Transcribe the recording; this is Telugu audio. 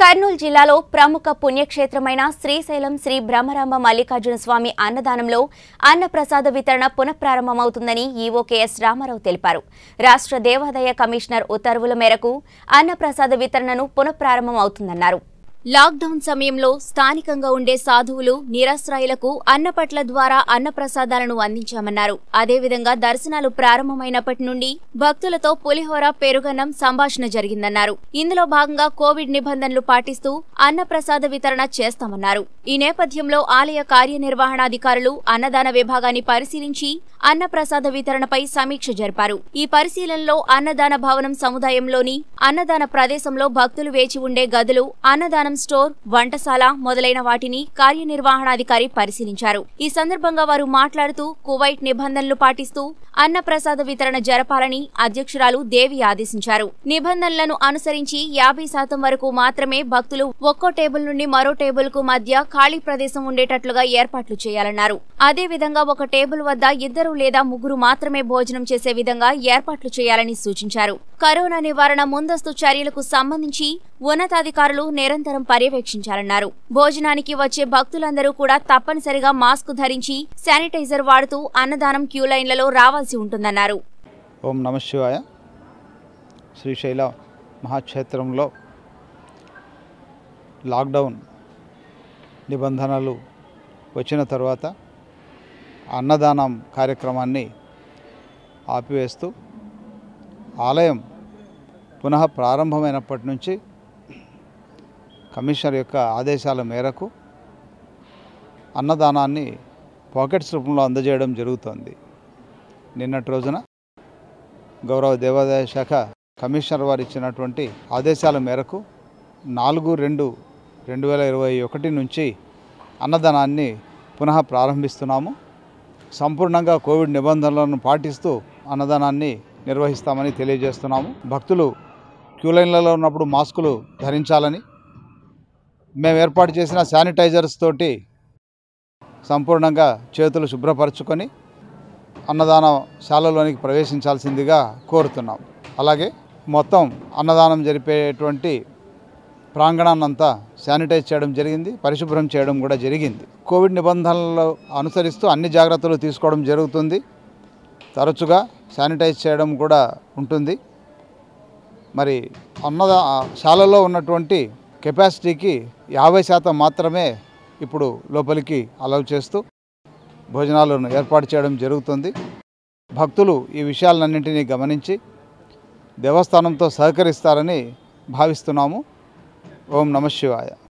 కర్నూలు జిల్లాలో ప్రముఖ పుణ్యక్షేత్రమైన శ్రీశైలం శ్రీ బ్రహ్మరాంబ మల్లికార్జున స్వామి అన్నదానంలో అన్నప్రసాద వితరణ పునఃప్రారంభమవుతుందని ఈవో కెఎస్ రామారావు తెలిపారు రాష్ట్ర దేవాదాయ కమిషనర్ ఉత్తర్వుల మేరకు అన్నప్రసాద వితరణను పునఃప్రారంభం అవుతుందన్నారు లాక్డౌన్ సమయంలో స్థానికంగా ఉండే సాధువులు నిరాశ్రాయులకు అన్నపట్ల ద్వారా అన్నప్రసాదాలను అందించామన్నారు అదేవిధంగా దర్శనాలు ప్రారంభమైనప్పటి నుండి భక్తులతో పులిహోర పెరుగన్నం సంభాషణ జరిగిందన్నారు ఇందులో భాగంగా కోవిడ్ నిబంధనలు పాటిస్తూ అన్నప్రసాద వితరణ చేస్తామన్నారు ఈ నేపథ్యంలో ఆలయ కార్యనిర్వహణాధికారులు అన్నదాన విభాగాన్ని పరిశీలించి అన్నప్రసాద వితరణపై సమీక్ష జరిపారు ఈ పరిశీలనలో అన్నదాన భవనం సముదాయంలోని అన్నదాన ప్రదేశంలో భక్తులు వేచి ఉండే గదులు అన్నదానం స్టోర్ వంటశాల మొదలైన వాటిని కార్యనిర్వహణాధికారి పరిశీలించారు ఈ సందర్భంగా వారు మాట్లాడుతూ కువైట్ నిబంధనలు పాటిస్తూ అన్నప్రసాద వితరణ జరపాలని అధ్యక్షురాలు దేవి ఆదేశించారు నిబంధనలను అనుసరించి యాభై శాతం వరకు మాత్రమే భక్తులు ఒక్కో టేబుల్ నుండి మరో టేబుల్ కు మధ్య ఖాళీ ప్రదేశం ఉండేటట్లుగా ఏర్పాట్లు చేయాలన్నారు అదేవిధంగా ఒక టేబుల్ వద్ద ఇద్దరు లేదా ముగ్గురు మాత్రమే భోజనం చేసే విధంగా ఏర్పాట్లు చేయాలని సూచించారు కరోనా నివారణ ముందస్తు చర్యలకు సంబంధించి ఉన్నతాధికారులు నిరంతరం పర్యవేక్షించాలన్నారు భోజనానికి వచ్చే భక్తులందరూ కూడా తప్పనిసరిగా మాస్క్ ధరించి శానిటైజర్ వాడుతూ అన్నదానం క్యూ లైన్లలో రావాల్సి ఉంటుందన్నారు ఓం నమ శివాయ శ్రీశైల మహాక్షేత్రంలో లాక్డౌన్ నిబంధనలు వచ్చిన తర్వాత అన్నదానం కార్యక్రమాన్ని ఆపివేస్తూ ఆలయం పునః ప్రారంభమైనప్పటి నుంచి కమిషనర్ యొక్క ఆదేశాల మేరకు అన్నదానాన్ని పాకెట్స్ రూపంలో అందజేయడం జరుగుతోంది నిన్నటి రోజున గౌరవ దేవాదాయ శాఖ కమిషనర్ వారు ఇచ్చినటువంటి ఆదేశాల మేరకు నాలుగు రెండు రెండు వేల ఇరవై ఒకటి నుంచి అన్నదానాన్ని పునః ప్రారంభిస్తున్నాము సంపూర్ణంగా కోవిడ్ నిబంధనలను పాటిస్తూ అన్నదానాన్ని నిర్వహిస్తామని తెలియజేస్తున్నాము భక్తులు క్యూ లైన్లలో ఉన్నప్పుడు మాస్కులు ధరించాలని మేము ఏర్పాటు చేసిన శానిటైజర్స్ తోటి సంపూర్ణంగా చేతులు శుభ్రపరచుకొని అన్నదాన శాలలోనికి ప్రవేశించాల్సిందిగా కోరుతున్నాం అలాగే మొత్తం అన్నదానం జరిపేటువంటి ప్రాంగణాన్నంతా శానిటైజ్ చేయడం జరిగింది పరిశుభ్రం చేయడం కూడా జరిగింది కోవిడ్ నిబంధనలు అనుసరిస్తూ అన్ని జాగ్రత్తలు తీసుకోవడం జరుగుతుంది తరచుగా శానిటైజ్ చేయడం కూడా ఉంటుంది మరి అన్నదా శాలలో ఉన్నటువంటి కెపాసిటీకి యాభై శాతం మాత్రమే ఇప్పుడు లోపలికి అలౌ చేస్తూ భోజనాలను ఏర్పాటు చేయడం జరుగుతుంది భక్తులు ఈ విషయాలన్నింటినీ గమనించి దేవస్థానంతో సహకరిస్తారని భావిస్తున్నాము ఓం నమ శివాయ